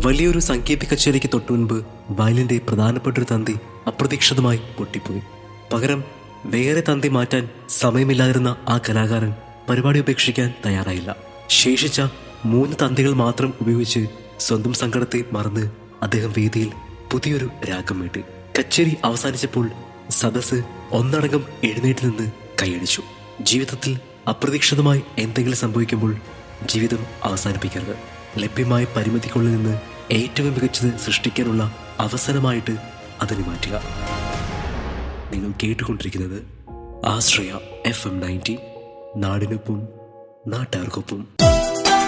വലിയൊരു സംഗീത കച്ചേരിക്ക് തൊട്ടു മുൻപ് വയലിന്റെ പ്രധാനപ്പെട്ട ഒരു തന്തി അപ്രതീക്ഷിതമായി പൊട്ടിപ്പോയി പകരം വേറെ തന്തി മാറ്റാൻ സമയമില്ലാതിരുന്ന ആ കലാകാരൻ പരിപാടി ഉപേക്ഷിക്കാൻ തയ്യാറായില്ല ശേഷിച്ച മൂന്ന് തന്തികൾ മാത്രം ഉപയോഗിച്ച് സ്വന്തം സങ്കടത്തെ മറന്ന് അദ്ദേഹം വേദിയിൽ പുതിയൊരു രാഗം വീട്ടി കച്ചേരി അവസാനിച്ചപ്പോൾ സദസ് ഒന്നടങ്കം എഴുന്നേറ്റ് നിന്ന് കൈയടിച്ചു ജീവിതത്തിൽ അപ്രതീക്ഷിതമായി എന്തെങ്കിലും സംഭവിക്കുമ്പോൾ ജീവിതം അവസാനിപ്പിക്കരുത് ലഭ്യമായ പരിമിതിക്കുള്ളിൽ നിന്ന് ഏറ്റവും മികച്ചത് സൃഷ്ടിക്കാനുള്ള അവസരമായിട്ട് അതിനെ മാറ്റുക നിങ്ങൾ കേട്ടുകൊണ്ടിരിക്കുന്നത് ആശ്രയ എഫ് എം നയൻറ്റി നാടിനൊപ്പം നാട്ടുകാർക്കൊപ്പം